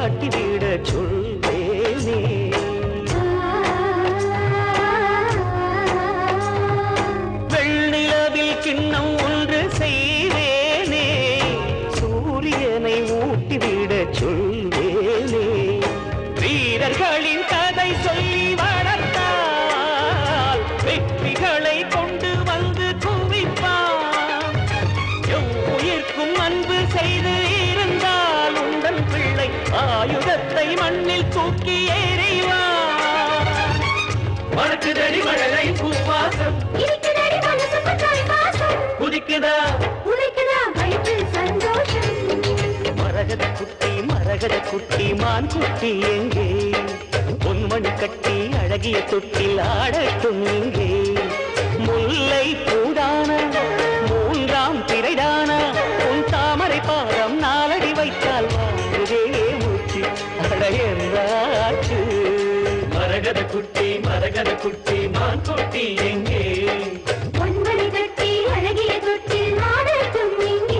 காட்டிவிட சொல்வேனே வெள்ளிலவில் கிண்ணம் ஒன்று செய்வேனே சூரியனை ஊட்டிவிட சொல்வேனே வீரர்களின் கதை சொல்லி வளர்த்தால் வெற்றிகளை கொண்டு வந்து குவிப்பான் எவ்வுயிர்க்கும் அன்பு செய்து இருந்தால் உங்கள் பிள்ளை ஆயுதத்தை மண்ணில் தூக்கி எறிவான் மணக்குதடி மழலை பூவாசம் இருக்குதடி மனசுக்கு தாய் பாசம் குதிக்குதா உழைக்குதா வயிற்றில் சந்தோஷம் மரகத குட்டி மரகத குட்டி மான் குட்டி எங்கே பொன்மணி கட்டி அழகிய தொட்டில் ஆடட்டும் இங்கே முல்லை பூடான மூன்றாம் திரைதான உன் தாமரை பாதம் நாலடி வைத்தால் வாங்குதே மூச்சு அடையந்தாச்சு மரகத குட்டி மரகத குட்டி மான் குட்டி எங்கே பொன்மணி கட்டி அழகிய தொட்டில் ஆடட்டும் இங்கே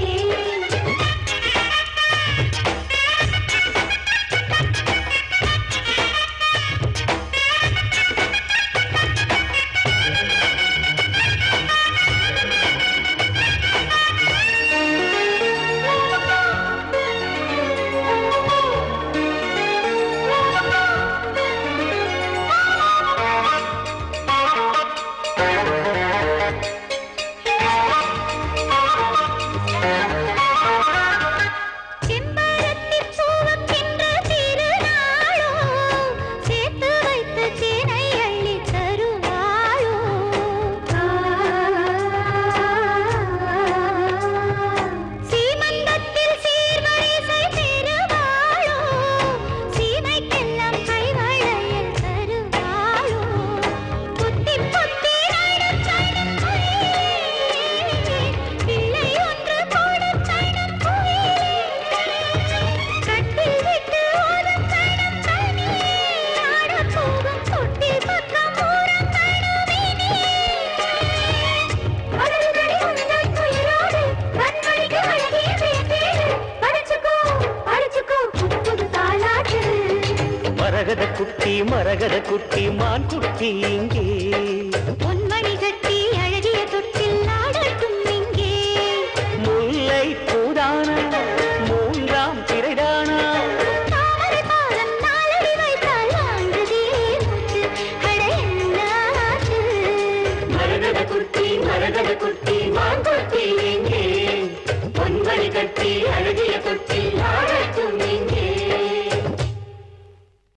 செம்பருத்திப் பூவுக்கின்ற திருநாளோ, சேர்த்து வைத்த தேனை அள்ளித் தருவாளோ. சீமந்தத்தில் சீர்வரிசை பெறுவாளோ, சீமைக்கெல்லாம் கைவளையல் தருவாளோ. புத்திப் புத்தி நடும் சடும் குயிலே, பிள்ளை ஒன்று போடும் சடும் குயிலே. கட்டில் விட்டு ஓடும் சடும் கனியே, ஆடப் போகும் தொட்டில் பக்கம் ஓரம் கணுவினே. அழகுதடி உந்தன் துயரோடு, கண்மணிக்கு அழகிய வேட்டேடு. படிச்சுக்கோ, படிச்சுக்கோ, புது புது தாலாட்டு மரகத குட்டி மரகத குட்டி மான் குட்டி இங்கே